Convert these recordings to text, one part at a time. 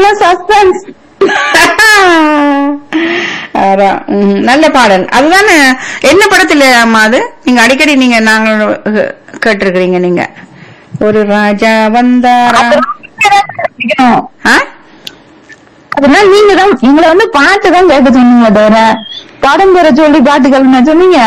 எல்லாம் சஸ்பென்ஸ் அதான். ம், நல்ல பாடல் அதுதானே என்ன படத்துல அம்மா அது நீங்க அடிக்கடி நீங்க நாங்க கேட்டிருக்கிறீங்க நீங்க ஒரு ராஜா வந்தாரா ஆ? அதனால நீங்க தான் எங்களை வந்து பாட்டு தான் கேட்க சொன்னீங்க தவிர படம் பெற சொல்லி பாட்டு கேளுங்க சொன்னீங்க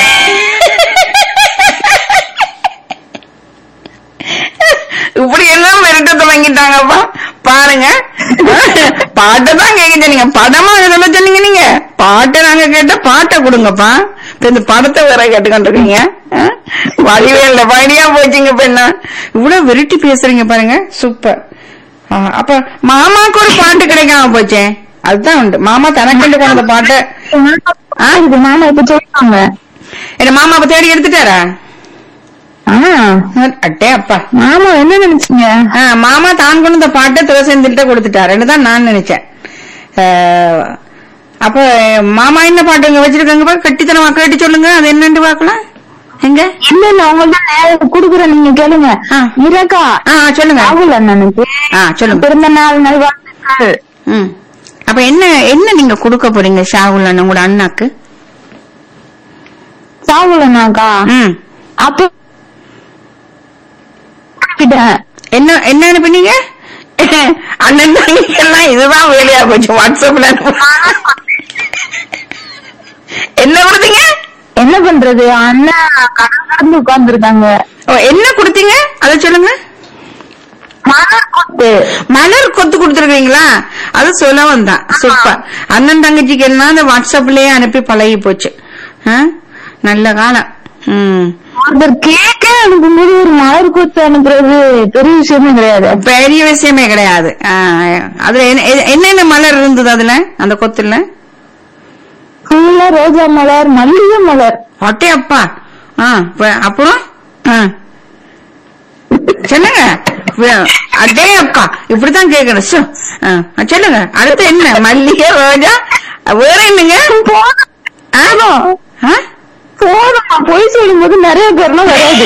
இப்படி எல்லாம் மிரட்டத்தை வாங்கிட்டாங்கப்பா பாருங்க பாட்டை தான் கேட்க சொன்னீங்க படமா சொல்ல சொன்னீங்க நீங்க பாட்டை நாங்க கேட்ட பாட்டை கொடுங்கப்பா இப்ப இந்த படத்தை வேற கேட்டுக்கொண்டிருக்கீங்க வடிவேல படியா போச்சுங்க இப்ப என்ன இவ்வளவு விரட்டி பேசுறீங்க பாருங்க சூப்பர் ஆ, அப்ப மாமாக்கு ஒரு பாட்டு கிடைக்காம போச்சே அதுதான் உண்டு மாமா தனக்கண்டு கொண்ட பாட்டை ஆ, இது மாமா இப்ப சொல்லுவாங்க என்ன மாமா அப்ப தேடி எடுத்துட்டாரா ஆ, அட்டே அப்பா மாமா என்ன நினைச்சீங்க ஆ, மாமா தான் கொண்டு இந்த பாட்டை துளசேந்திட்ட கொடுத்துட்டாருன்னு தான் நான் நினைச்சேன் ஆ, அப்ப மாமா என்ன பாட்டு இங்க வச்சிருக்காங்க கட்டித்தனமா கேட்டு சொல்லுங்க அது என்னன்னு பாக்கலாம் எங்க இல்ல இல்ல உங்கள்ட்ட நேரம் குடுக்குறேன் நீங்க கேளுங்க ஆ. இரக்கா ஆ சொல்லுங்க ராகுல் அண்ணனுக்கு ஆ சொல்லுங்க பிறந்த நாள் நல்வாழ்த்துக்கள் ம் அப்ப என்ன என்ன நீங்க கொடுக்க போறீங்க ஷாகுல் அண்ணன் உங்களோட அண்ணாக்கு ராகுல் அண்ணாக்கா ம் அப்ப கிட்டேன். என்ன என்ன அனுப்புனீங்க அண்ணன் தம்பிக்கு எல்லாம் இதுதான் வேலையா போச்சு வாட்ஸ்அப்ல அனுப்பு. என்ன கொடுத்தீங்க என்ன பண்றது அண்ணன் கடன் கடந்து உட்கார்ந்து இருக்காங்க ஓ, என்ன கொடுத்தீங்க அத சொல்லுங்க மலர் கொத்து மலர் கொத்து கொடுத்துருக்கீங்களா அது சொல்ல வந்தான் சூப்பர் அண்ணன் தங்கச்சிக்கு எல்லாம் அந்த வாட்ஸ்அப்லயே அனுப்பி பழகி போச்சு ஆ? நல்ல காலம் ம் ஒருத்தர் கேக்க அனுப்பும்போது ஒரு மலர் கொத்து அனுப்புறது பெரிய விஷயமே கிடையாது பெரிய விஷயமே கிடையாது ஆ, அதுல என்ன- எ- என்னென்ன மலர் இருந்தது அதுல அந்த கொத்துல ஃபுல்லா ரோஜா மலர் மல்லிகை மலர் ஒட்டே அப்பா ஆ, ப- அப்புறம் ஆ. சொல்லுங்க வே- அடே அப்பா இப்படித்தான் கேட்கணும் சு. ஆ, சொல்லுங்க அடுத்து என்ன மல்லிகை ரோஜா வேற என்னங்க ஆ? ஆ? போதும் பொய் சொல்லும் போது நிறைய பேர்லாம் வராது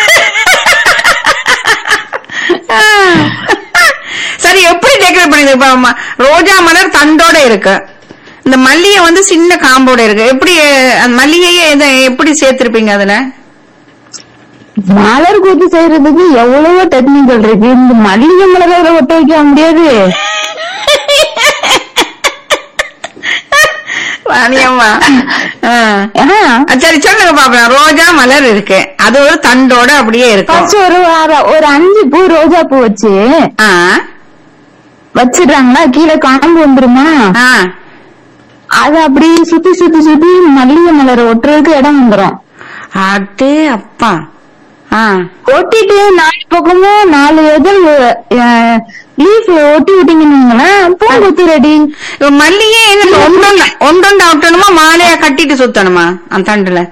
ஆ. சரி எப்படி டெக்கரேட் பண்ணிது இப்ப ம- ரோஜா மலர் தண்டோட இருக்கு இந்த மல்லிகை வந்து சின்ன காம்போட இருக்கு எப்படி அந்த மல்லிகையை எதை எப்படி சேர்த்திருப்பீங்க அதுல மலர் கொத்து செய்யறதுக்கு எவ்வளவோ டெக்னிக்கல் இருக்கு இந்த மல்லிகை மலரை அதுல ஒட்ட வைக்க முடியாது வாணியம்மா ஆ. ஆ, ஆ, சரி சொல்லுங்க பாப்பலாம் ரோஜா மலர் இருக்கு அது ஒரு தண்டோட அப்படியே இருக்கும் first ஒரு வாரம் ஒரு அஞ்சு பூ ரோஜா பூ வச்சு ஆ வச்சிடுறாங்களா கீழே காம்பு வந்துருமா ஆ அது அப்படியே சுத்தி சுத்தி சுத்தி மல்லிகை மலரை ஒட்டுறதுக்கு இடம் வந்துரும் அடே அப்பா ஆ ஒட்டிட்டு நாலு பக்கமும் நாலு இதழ் லீஃப்ல ஒட்டி விட்டீங்கன்னா பூங்கொத்து ரெடி இப்ப மல்லிகை என்ன ஒன்றொண்டா ஒன்றொண்டா ஒட்டணுமா மாலையா கட்டிட்டு சுத்தணுமா அந்த தண்டுல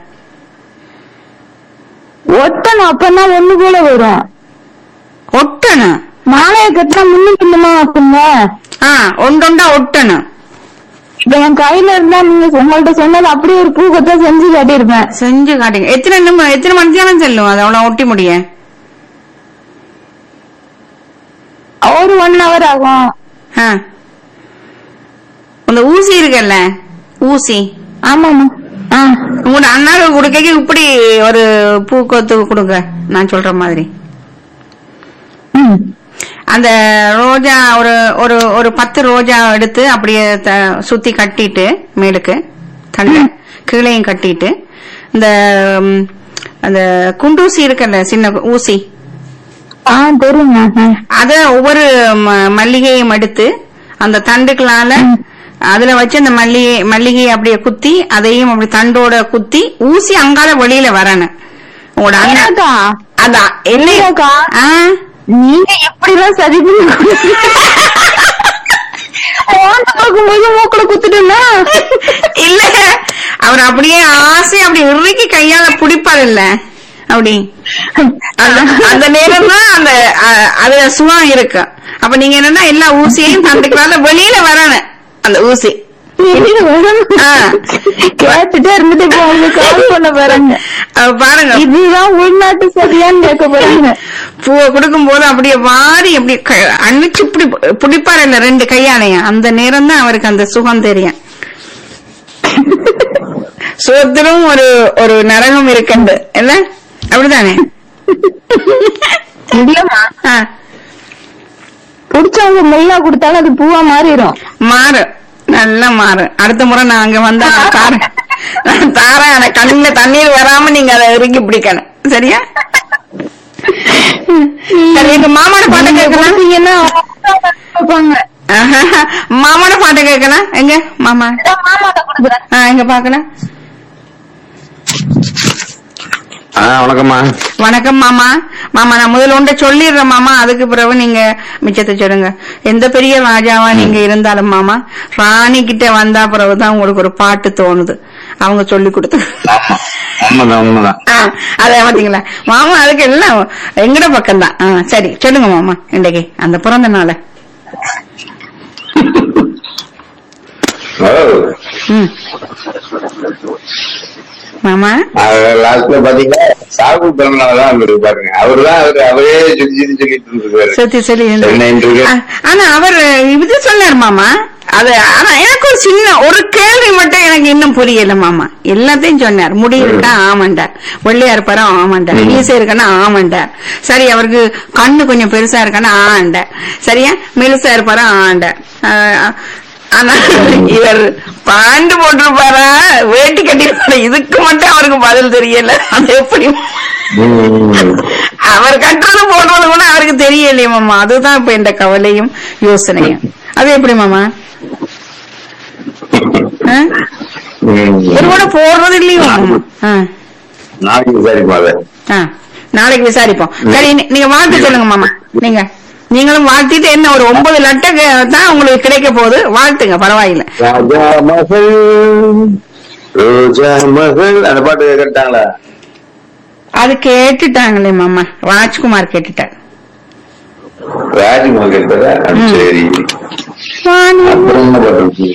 ஒட்டணும் அப்பதான் ஒண்ணு போல வரும் ஒட்டணும் மாலையை கட்டினா முன்னும் பின்னுமா ஆக்குங்க ஆ ஒன்றொண்டா ஒட்டணும் இப்ப என் கையில இருந்தா நீங்க உங்கள்ட்ட சொன்னது அப்படியே ஒரு பூ கொத்தா செஞ்சு காட்டியிருப்பேன் செஞ்சு காட்டுங்க எத்தனை நிமி எத்தனை மணித்தியாலும் செல்லும் அது அவ்வளவு ஒட்டி முடிய ஒரு ஒன் ஹவர் ஆகும் ஆ. அந்த ஊசி இருக்குல்ல ஊசி ஆமாமா ஆ உங்களோட அண்ணாக்கு கொடுக்க இப்படி ஒரு பூக்கொத்து கொடுங்க நான் சொல்ற மாதிரி ம். அந்த ரோஜா ஒரு ஒரு ஒரு பத்து ரோஜா எடுத்து அப்படியே த- சுத்தி கட்டிட்டு மேலுக்கு தண்டை கீழையும் கட்டிட்டு இந்த ம், அந்த குண்டூசி இருக்குல்ல சின்ன ஊசி ஆ தெரியுங்க ஆ. அத ஒவ்வொரு ம- மல்லிகையும் எடுத்து அந்த தண்டுகளால அதுல வச்சு அந்த மல்லிகை மல்லிகையை அப்படியே குத்தி அதையும் அப்படி தண்டோட குத்தி ஊசி அங்கால வெளியில வரணும் உங்களோட அண்ணன் ஏனாக்கா அதான் இல்லையா இல்லையாக்கா ஆ நீங்க எப்படி எல்லாம் சரி பண்ணி ஓட்ட பார்க்கும்போது மூக்குல குத்துட்டுன்னா இல்ல அவர் அப்படியே ஆசை அப்படி இறுக்கி கையால பிடிப்பார் இல்ல அப்படி அந்த- அந்த நேரம் தான் அந்த அ- அதுல சுகம் இருக்கு அப்ப நீங்க என்னன்னா எல்லா ஊசியையும் தண்டுக்களால வெளியில வரணும் அந்த ஊசி இது வரும். ஆ. கேட்டுட்டே இருந்துட்டு இப்போ உங்களுக்கு கால் பண்ண போறாங்க அவ பாருங்க இதுதான் உள்நாட்டு சரியான்னு கேட்க போறாங்க பூவை கொடுக்கும் போது அப்படியே வாரி அப்படி க- அணைச்சு இப்படி பிடிப்பாரு இல்ல ரெண்டு கையாலையும் அந்த நேரம் தான் அவருக்கு அந்த சுகம் தெரியும் சுகத்திலும் ஒரு ஒரு நரகம் இருக்கண்டு இல்ல அப்படிதானே இல்லம்மா ஆ, புடிச்சவங்க மெல்லா கொடுத்தாலும் அது பூவா மாறிடும் மாறு நல்லா மாறு அடுத்த முறை நான் அங்க வந்தா நான் தாரேன் நான் தாரேன் ஆனா கண்ணுல தண்ணீர் வராம நீங்க அதை இறுக்கி பிடிக்கணும் சரியா சரி எங்க மாமாட பாட்டை கேட்கலாம் கொடுத்தீங்கன்னா கேட்பாங்க ஆஹா, மாமாட பாட்டை கேட்கலாம் எங்க மாமா மாமாட்ட கொடுக்குறேன் ஆ, எங்க பாக்கலாம் ஆ வணக்கம்மா வணக்கம் மாமா மாமா நான் முதல்ல ஒன்றை சொல்லிடுறேன் மாமா அதுக்கு பிறகு நீங்க மிச்சத்தை சொல்லுங்க எந்த பெரிய ராஜாவா நீங்க இருந்தாலும் மாமா ராணி கிட்ட வந்தா பிறகுதான் உங்களுக்கு ஒரு பாட்டு தோணுது அவங்க சொல்லி கொடுத்து ஆமா உண்மைதான் உண்மைதான் ஆ, அத பாத்தீங்களா மாமா அதுக்கு எல்லாம் எங்கட பக்கம் தான் சரி சொல்லுங்க மாமா இன்றைக்கு அந்த பிறந்த நாள ஓ, ம் மாமா அது லாஸ்ட்ல பாத்தீங்கன்னா சாகு பிறந்தனாலதான் அவரு பாருங்க அவருதான் அவரு அவரே சுத்தி சுத்தி சொல்லிட்டு இருக்காரு சத்தி சொல்லி என்ன இன்றைக்கு? ஆ, ஆனா அவர் இது சொன்னார் மாமா அது ஆனா எனக்கு ஒரு சின்ன ஒரு கேள்வி மட்டும் எனக்கு இன்னும் புரியல மாமா எல்லாத்தையும் சொன்னார் முடி இருக்கா ஆமாண்டார் வெள்ளையா இருப்பாரா ஆமாண்டார் ம். ஈசை இருக்கானா ஆமாண்டார் சரி அவருக்கு கண்ணு கொஞ்சம் பெருசா இருக்கானா ஆண்டார் சரியா மெலுசா இருப்பாரா ஆண்டார் ஆ, ஆனா இவர் பாண்டு போட்டிருப்பாரா வேட்டி கட்டிருப்பாரா இதுக்கு மட்டும் அவருக்கு பதில் தெரியல அது எப்படி ம். அவர் கட்டுறது போடுறது கூட அவருக்கு தெரியலையே மாமா அதுதான் இப்ப இந்த கவலையும் யோசனையும் அது எப்படி மாமா ஆ? ம். ஒரு கூட போடுறது இல்லையோ மாமா ஆ, நாளைக்கு விசாரிப்போம் அதை ஆ. நாளைக்கு விசாரிப்போம் சரி நீ- நீங்க வாழ்த்து சொல்லுங்க மாமா நீங்க நீங்களும் வாழ்த்திட்டு என்ன ஒரு ஒன்பது லட்டக்கு தான் உங்களுக்கு கிடைக்க போகுது வாழ்த்துங்க பரவாயில்ல ராஜா மகள் ரோஜா மகள் அந்த பாட்டு கேட்டாங்களா அது கேட்டுட்டாங்களே மாமா ராஜ்குமார் கேட்டுட்டார் ராஜ்குமார் கேட்டதா ம். சரி அப்புறம் என்ன பாட்டு இருக்கு?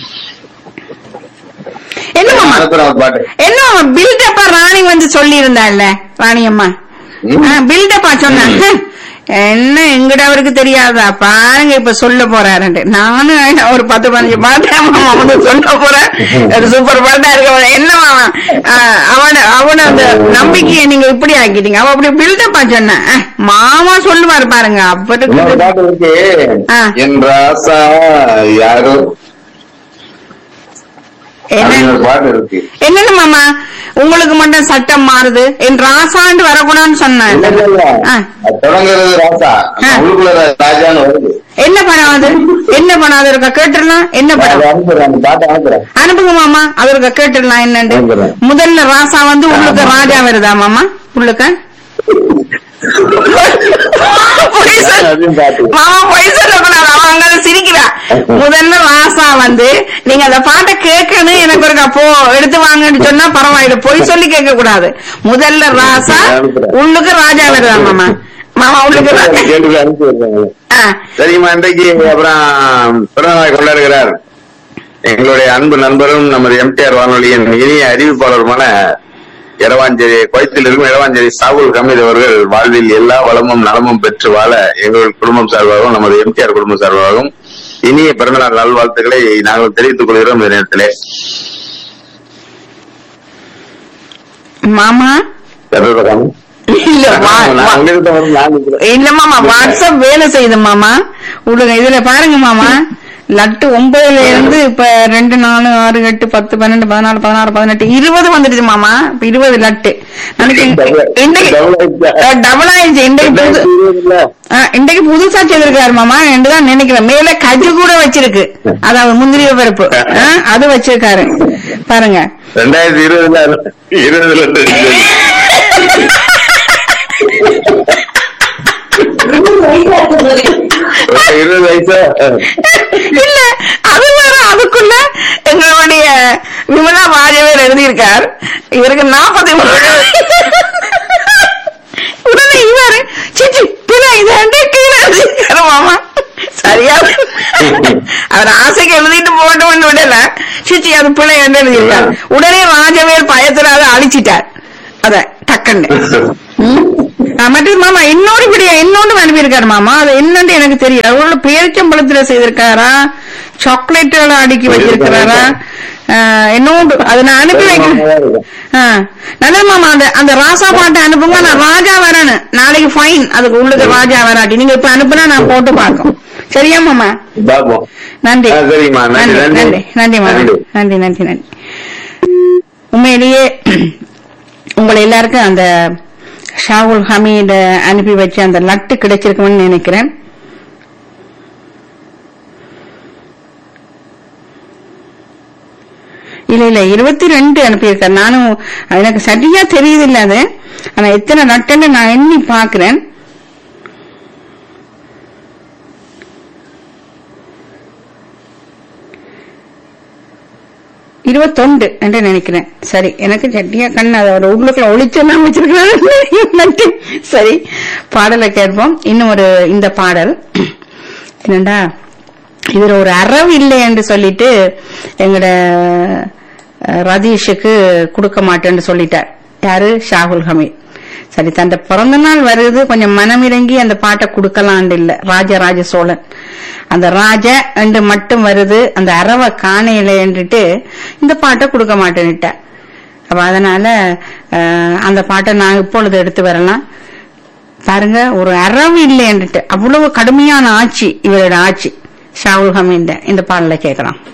என்ன மாமா அனுப்புறேன் ஒரு பாட்டு என்ன மாமா பில்டப்பா ராணி வந்து சொல்லி இருந்தாள்ல ராணி அம்மா ம். பில்டப்பா சொன்னாங்க என்ன எங்கட அவருக்கு தெரியாதா பாருங்க இப்ப சொல்ல போறாரு நானும் ஒரு பத்து பதினஞ்சு பாட்டு மாமா வந்து சொல்ல போறேன் ஒரு சூப்பர் பாட்டா இருக்க என்ன மாமா ஆஹ், அவன அவன அந்த நம்பிக்கையை நீங்க இப்படி ஆக்கிட்டீங்க அவ அப்படி பில்டப்பா சொன்ன அஹ், மாமா சொல்லுவாரு பாருங்க இன்னொரு அப்படி பாட்டு இருக்கு ஆ. என் ராசா யாரோ என்ன அப்படின்னு ஒரு பாட்டு இருக்கு என்னன்னு மாமா உங்களுக்கு மட்டும் சட்டம் மாறுது என் ராசாண்டு வரக்கூடாதுன்னு இல்ல, சொன்னேன் இல்ல, இல்ல. ஆ. அது தொடங்குறது ராசா ஆ. உள்ளுக்குள்ள ராஜான்னு வருது என்ன படம் அது என்ன படம் அது இருக்கா கேட்டுடலாம் என்ன அதை படம் அனுப்புறேன் அந்த பாட்டை அனுப்புறேன் அனுப்புங்க மாமா அது இருக்கா கேட்டுடலாம் என்னண்டு அனுப்புறேன். முதல்ல ராசா வந்து உள்ளுக்கு ஆமா. ராஜா வருதா மாமா உள்ளுக்க பொய் சொல்ல- அதையும் பாட்டு. மாமா பொய் சொல்லக்கூடாது அவன் அங்க சிரிக்கிறா முதல்ல ராசா வந்து நீங்க அந்த பாட்டை கேட்கணும் எனக்கு ஒரு அப்போ எடுத்து வாங்கன்னு சொன்னா பரவாயில்ல பொய் சொல்லி கேட்க கூடாது முதல்ல ராசா அனுப்புறேன். உள்ளுக்கு ராஜா வருதா மாமா மாமா உள்ளுக்கு ராஜா கேட்டு அனுப்பி விடுறேன். ஆ. சரிம்மா இன்றைக்கு அப்புறம் பிறந்தநாள் கொண்டாடுகிறார் எங்களுடைய அன்பு நண்பரும் நமது எம்டிஆர் வானொலியின் இனிய அறிவிப்பாளருமான இரவாஞ்சேரி குவைத்தில் இருக்கும் இரவாஞ்சேரி சாகுல் ஹமீத் அவர்கள் வாழ்வில் எல்லா வளமும் நலமும் பெற்று வாழ எங்கள் குடும்பம் சார்பாகவும் நமது எம்டிஆர் குடும்பம் சார்பாகவும் இனிய பிறந்தநாள் நல்வாழ்த்துக்களை நாங்கள் தெரிவித்துக் கொள்கிறோம் இந்த நேரத்திலே மாமா சர்வதகம். இல்ல வா- நான் வா- உங்ககிட்ட வந்து நான் நிக்கிறேன். இல்ல மாமா வாட்ஸ்அப் வேலை செய்யுது மாமா விடுங்க இதுல பாருங்க மாமா லட்டு ஒன்பதுல இருந்து இப்ப ரெண்டு நாலு ஆறு எட்டு பத்து பன்னெண்டு பதினாலு பதினாறு பதினெட்டு இருபது வந்துடுது மாமா இப்ப இருபது லட்டு நாளைக்கு இன்றைக்கு டபுள் ஆயிடுச்சா? டபுள் ஆயிடுச்சு இன்றைக்கு புது ரெண்டாயிரத்தி இருபதுல ஆ, இன்றைக்கு புதுசா செய்திருக்காரு மாமா என்று தான் நினைக்கிறேன் மேல கஜு கூட வச்சிருக்கு அதாவது முந்திரிய பருப்பு ஆ, அது வச்சிருக்காரு பாருங்க ரெண்டாயிரத்தி இருபதுல இருபதுல இருந்து ஒரு இருபது வயசா இல்ல அது வேற அதுக்குள்ள எங்களுடைய விமலா வாஜவேல் எழுதியிருக்கார் இவருக்கு நாற்பத்தி மூணு உடனே இவரு சிச்சி பின்ன இதை கீழே எழுதியிருக்காரு மாமா சரியா அவர் ஆசைக்கு எழுதிட்டு போட்டோம்னு விடல சிச்சி அது பிள்ளை என்று எழுதியிருக்காரு உடனே ராஜவேல் பயத்துல அதை அழிச்சிட்டார் அத டக்குன்னு ஆ, மற்றது மாமா இன்னொரு விடிய இன்னொன்று அனுப்பியிருக்காரு மாமா அது என்னன்னு எனக்கு தெரியல அவரோட பேரிச்சம்பழத்துல செய்திருக்காரா சாக்லேட்டுகளை அடுக்கி வச்சிருக்கிறாரா ஆ, இன்னொன்று அதை நான் அனுப்பி வைக்கிறேன் ஆ, நல்லது மாமா அந்த அந்த ராசா பாட்டை அனுப்புங்க நான் ராஜா வரேன்னு நாளைக்கு ஃபைன் அதுக்கு உள்ளது ராஜா வராட்டி நீங்க இப்ப அனுப்புனா நான் போட்டு பார்க்கும் சரியா மாமா பாப்போம் நன்றி ஆ, சரிம்மா. நன்றி, நன்றி நன்றி. நன்றி நன்றி மாமா நன்றி. நன்றி நன்றி நன்றி உண்மையிலேயே உங்களை எல்லாருக்கும் அந்த ஷாகுல் ஹமீத் அனுப்பி வச்ச அந்த லட்டு கிடைச்சிருக்கும்னு நினைக்கிறேன் இல்ல இல்ல இருபத்தி ரெண்டு அனுப்பியிருக்கேன் நானும் எனக்கு சரியா தெரியுது இல்ல அது ஆனா எத்தனை நட்டுன்னு நான் எண்ணி பாக்குறேன் இருபத்தொண்டு என்று நினைக்கிறேன் சரி எனக்கு சட்டியா கண் அதோட உள்ளுக்குள்ள ஒளிச்செல்லாம் வச்சிருக்கிறேன் சரி பாடலை கேட்போம் இன்னும் ஒரு இந்த பாடல் என்னண்டா இதுல ஒரு அறவு இல்லை என்று சொல்லிட்டு எங்கட அஹ், ரதீஷுக்கு கொடுக்க மாட்டேன்னு சொல்லிட்டார் யாரு ஷாகுல் ஹமீத் சரி தன் பிறந்த நாள் வருது கொஞ்சம் மனமிறங்கி அந்த பாட்டை கொடுக்கலான்னு இல்ல ராஜராஜ சோழன் அந்த ராஜ என்று மட்டும் வருது அந்த அறவை காணையில என்றுட்டு இந்த பாட்டை கொடுக்க மாட்டேன்னுட்டேன் அப்ப அதனால அஹ், அந்த பாட்டை நான் இப்பொழுது எடுத்து வரலாம் பாருங்க ஒரு அறவு இல்லைன்னுட்டு அவ்வளவு கடுமையான ஆட்சி இவரோட ஆட்சி ஷாவுல் ஹமீன் இந்த பாடல கேட்கலாம்